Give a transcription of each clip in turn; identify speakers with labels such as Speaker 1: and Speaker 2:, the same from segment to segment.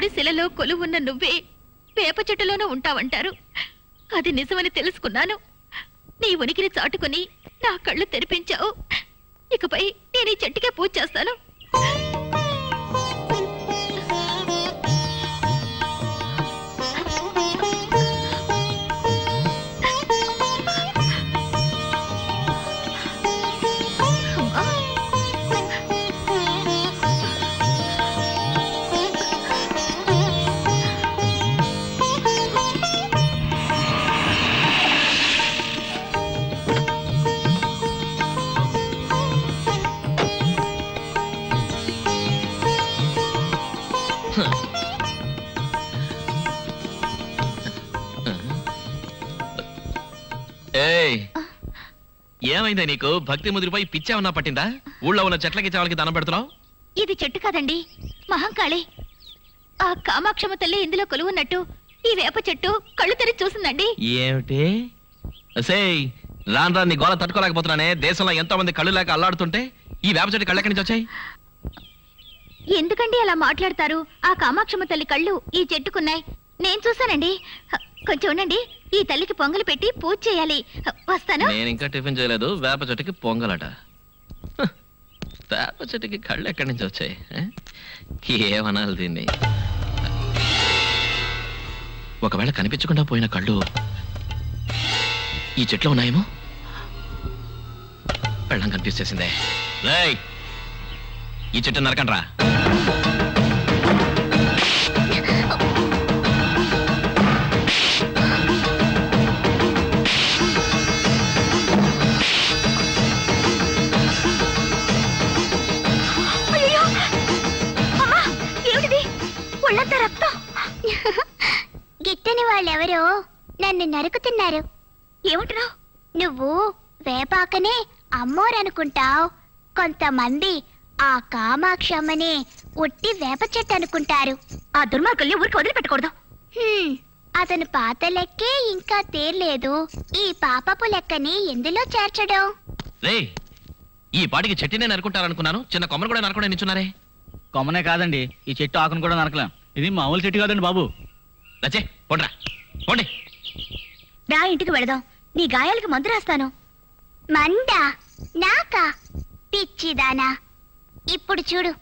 Speaker 1: శిలలో కొలువున్న నువ్వే వేప చెట్టులోనూ ఉంటావంటారు అది నిజమని తెలుసుకున్నాను నీ ఉనికిని చాటుకుని నా కళ్ళు తెరిపించావు ఇకపై నేను ఈ చెట్టుకే పూజ చేస్తాను
Speaker 2: ఏయ్ ఏమైందా నీకు భక్తి ముదిరిపోయి పిచ్చేమన్నా పట్టిందా ఊళ్ళో ఉన్న చెట్లకి చావలకి దండం పెడుతున్నావు
Speaker 1: ఇది చెట్టు కాదండి మహంకాళి ఆ కామాక్షమ్మ తల్లి ఇందులో కొలువున్నట్టు ఈ వేప చెట్టు కళ్ళు తెరిచి చూసిందండి
Speaker 2: ఏమిటి సేయ్ రాను రాను నీ గోల తట్టుకోలేకపోతున్నానే దేశంలో ఎంతో మంది కళ్ళు లేక అల్లాడుతుంటే ఈ వేప చెట్టు కళ్ళు ఎక్కడి నుంచి వచ్చాయి
Speaker 1: ఎందుకండి అలా మాట్లాడతారు ఆ కామాక్షమ్మ తల్లి కళ్ళు ఈ చెట్టుకున్నాయి నేను చూశానండి హ, కొంచెం ఉండండి ఈ తల్లికి పొంగలు పెట్టి పూజ చేయాలి హ, వస్తాను
Speaker 2: నేను ఇంకా టిఫిన్ చేయలేదు వేప చెట్టుకి పొంగలట హ, వేప చెట్టుకి కళ్ళు ఎక్కడి నుంచి వచ్చాయి ఆ? ఏమనాలి దీన్ని ఒకవేళ కనిపించకుండా పోయిన కళ్ళు ఈ చెట్లో ఉన్నాయేమో పెళ్ళం కనిపించేసిందే రేయ్ ఈ చెట్టు నరకండ్రా
Speaker 1: అయ్యో! అమ్మా! ఏమిటిది ఒళ్ళంతా రక్తం
Speaker 3: గిట్టని వాళ్ళెవరో నన్ను నరుకుతున్నారు
Speaker 1: ఏమంటున్నావు
Speaker 3: నువ్వు వేపాకనే అమ్మోరనుకుంటావు కొంతమంది ఆ కామాక్షమ్మనే ఉట్టి వేప చెట్టు అనుకుంటారు
Speaker 1: ఆ దుర్మార్గుల్ని ఊరికి వదిలిపెట్టకూడదు
Speaker 3: హ్మ్, అతను పాత లెక్కే ఇంకా తీర్లేదు ఈ పాపపు లెక్కని ఎందులో చేర్చడం
Speaker 2: రేయ్ ఈ పాటికి చెట్టునే నరుకుంటారనుకున్నాను చిన్న కొమ్మను కూడా నరకుండా నించున్నారే
Speaker 4: కొమ్మనే కాదండి ఈ చెట్టు ఆకును కూడా నరకలేం ఇది మామూలు చెట్టు కాదండి బాబు
Speaker 2: లచ్చే పోండ్రా పోండి
Speaker 1: రా ఇంటికి వెళదాం నీ గాయాలకి మందు రాస్తాను
Speaker 3: మందా నాకా పిచ్చిదానా ఇప్పుడు చూడు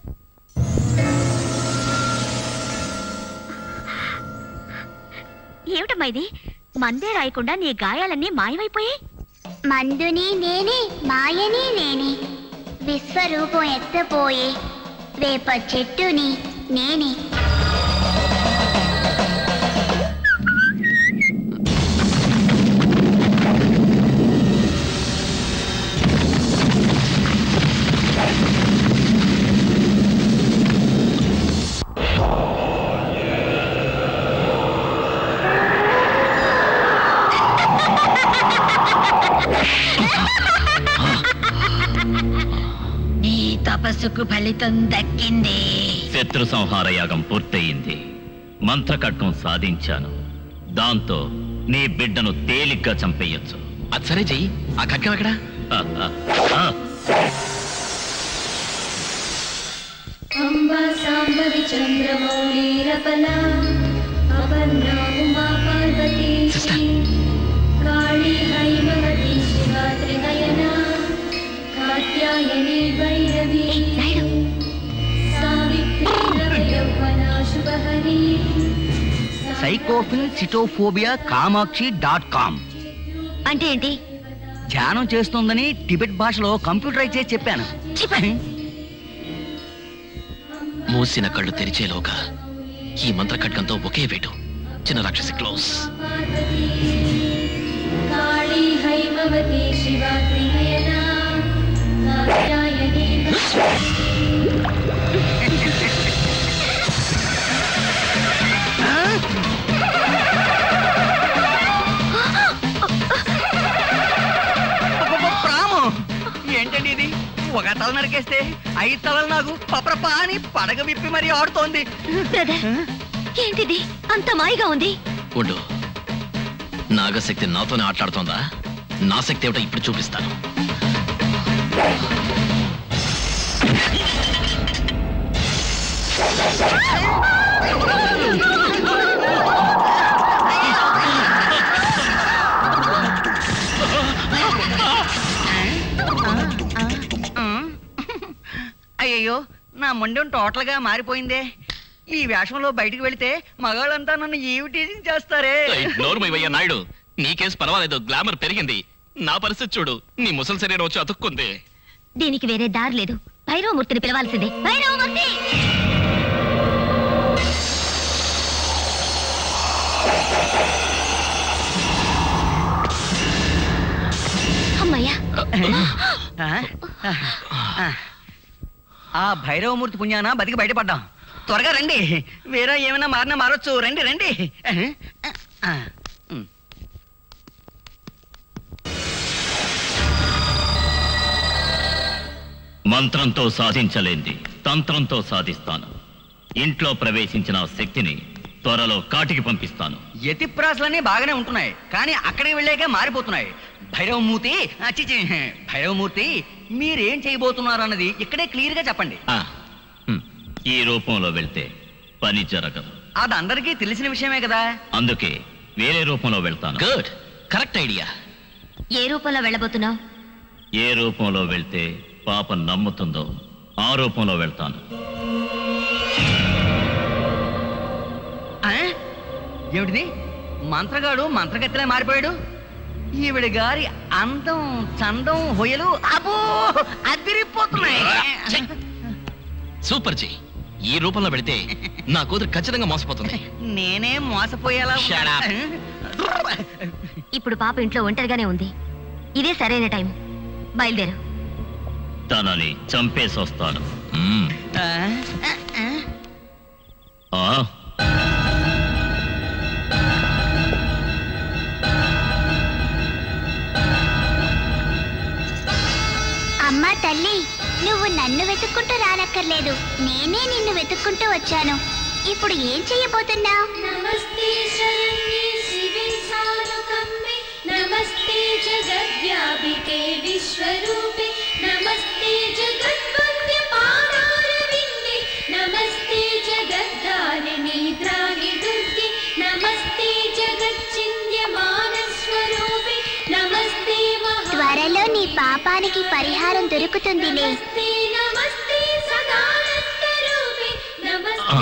Speaker 1: ఏమిటమ్మా ఇది మందే రాయకుండా నీ గాయాలన్నీ మాయమైపోయాయి
Speaker 3: మందుని నేనే మాయని నేనే విశ్వరూపం ఎత్తపోయే వేప చెట్టుని నేనే
Speaker 1: నీ తపస్సుకు ఫలితం దక్కింది
Speaker 5: శత్రు సంహార యాగం పూర్తయింది మంత్రకట్నం సాధించాను దాంతో నీ బిడ్డను తేలిగ్గా చంపేయొచ్చు
Speaker 2: అది సరే చెయ్యి ఆ ఖడ్గం ఎక్కడా
Speaker 5: ఆ, ఆ, ఆ.
Speaker 6: अम्बा साम्बवि चन्द्रमौळीरपला अपर्णा उमा पार्वती
Speaker 2: Sister.
Speaker 6: काळी हैमवती शिवा त्रिनयना कात्यायनी भैरवी सावित्री नवयौवना शुभहरी
Speaker 4: సైకోఫిల్ సిటోఫోబియా కామాక్షి డాట్ కామ్
Speaker 1: అంటే ఏంటి
Speaker 4: ధ్యానం చేస్తుందని టిబెట్ భాషలో కంప్యూటరైజ్ చేసి చెప్పాను
Speaker 2: మూసిన కళ్ళు తెరిచేలోగా ఈ మంత్ర ఖడ్గంతో ఒకే వేటు చిన్న రాక్షసి క్లోజ్
Speaker 6: काळी हैमवती शिवा त्रिनयना कात्यायनी
Speaker 4: ప్రాము ఏంటండి ఇది ఒక తల నరికేస్తే ఐదు తలలు నాకు పప్రప అని పడగ విప్పి మరీ ఆడుతోంది
Speaker 1: బ్రదర్ ఏంటిది అంత మాయగా ఉంది
Speaker 2: ఉండు నాగశక్తి నాతోనే ఆటలాడుతోందా నా శక్తి ఏమిటో ఇప్పుడు చూపిస్తాను
Speaker 4: ఆ, అయ్యయ్యో నా మొండెం టోటల్ గా మారిపోయిందే ఈ వేషంలో బయటికి వెళితే మగాళ్ళంతా నన్ను ఈవి టీజింగ్ చేస్తారే
Speaker 2: ఏయ్, నోరు మూయవయ్యా నాయుడు నీ కేసు పర్వాలేదు గ్లామర్ పెరిగింది నా పరిస్థితి చూడు నీ ముసలి శరీరం వచ్చి అతుక్కుంది
Speaker 1: దీనికి వేరే దారి లేదు భైరవమూర్తిని పిలవాల్సిందే భైరవమూర్తి అమ్మయ్యా
Speaker 4: ఆ? ఆ. ఆ భైరవమూర్తి పుణ్యాన బతికి బయటపడ్డాం త్వరగా రండి వేరే ఏమైనా మారినా మారొచ్చు రండి రండి ఆ. ఉమ్.
Speaker 5: మంత్రంతో సాధించలేంది తంత్రంతో సాధిస్తాను ఇంట్లో ప్రవేశించిన ఆ శక్తిని త్వరలో కాటికి పంపిస్తాను
Speaker 4: యతిప్రాసులన్నీ బాగానే ఉంటున్నాయి కానీ అక్కడికి వెళ్ళాక మారిపోతున్నాయి భైరవమూర్తి ఆ, చి, చి, భైరవమూర్తి మీరేం చేయబోతున్నారు అన్నది ఇక్కడే క్లియర్ గా చెప్పండి
Speaker 2: ఆ,
Speaker 5: హ్మ్. ఈ రూపంలో వెళ్తే పని జరగదు
Speaker 4: అది అందరికీ తెలిసిన విషయమే కదా
Speaker 5: అందుకే వేరే రూపంలో వెళ్తాను
Speaker 2: గుడ్ కరెక్ట్ ఐడియా
Speaker 1: ఏ రూపంలో వెళ్ళబోతున్నావు
Speaker 5: ఏ రూపంలో వెళ్తే పాప నమ్ముతుందో ఆ రూపంలో వెళ్తాను
Speaker 4: ఆ? ఏమిటిది మంత్రగాడు మంత్రగతిలా మారిపోయాడు ఈవిడ గారి అందం చందం హొయలు అబో అదిరిపోతున్నాయి
Speaker 2: ఛీ! సూపర్ జీ ఈ రూపంలో పెడితే నా కూతురు ఖచ్చితంగా మోసపోతుంది
Speaker 4: నేనే మోసపోయేలా
Speaker 2: Shut up.
Speaker 1: ఇప్పుడు పాప ఇంట్లో ఒంటరిగానే ఉంది ఇదే సరైన టైం బయలుదేరు
Speaker 5: తనని చంపేసి వస్తాను
Speaker 2: మ్మ్.
Speaker 4: ఆ? ఆ?
Speaker 5: ఆ
Speaker 3: అమ్మా తల్లి నువ్వు నన్ను వెతుక్కుంటూ రానక్కర్లేదు నేనే నిన్ను వెతుక్కుంటూ వచ్చాను ఇప్పుడు ఏం చెయ్యబోతున్నావు
Speaker 6: नमस्ते शरण्ये शिवे सानुकम्बे नमस्ते जगद्व्यापिके विश्वरूपे नमस्ते जगद्वन्द्यपादारविन्दे नमस्ते जगद्धारिणि द्राणि दुर्गे नमस्ते जगच्चिन्त्यमानस्वरूपे नमस्ते महा
Speaker 3: త్వరలో నీ పాపానికి పరిహారం దొరుకుతుందిలే
Speaker 6: नमस्ते नमस्ते सदानन्दरूपे नमस्ते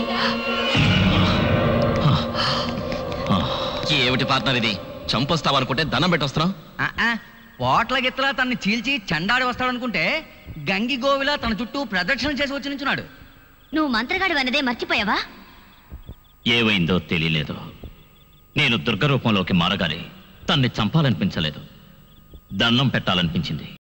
Speaker 6: जगत्
Speaker 2: ఏమిటి పార్ట్నర్ ఇది చంపొస్తావనుకుంటే దండం పెట్టొస్తున్నావు
Speaker 4: ఆ, ఆ, పోట్ల గిత్తలా తన్ని చీల్చి చండాడి వస్తాడనుకుంటే గంగి గోవిలా తన చుట్టూ ప్రదక్షిణ చేసి వచ్చి నించున్నాడు
Speaker 1: నువ్వు మంత్రగాడు అన్నదే మర్చిపోయావా
Speaker 5: ఏమైందో తెలియలేదు నేను దుర్గ రూపంలోకి మారగానే తన్ని చంపాలనిపించలేదు దండం పెట్టాలనిపించింది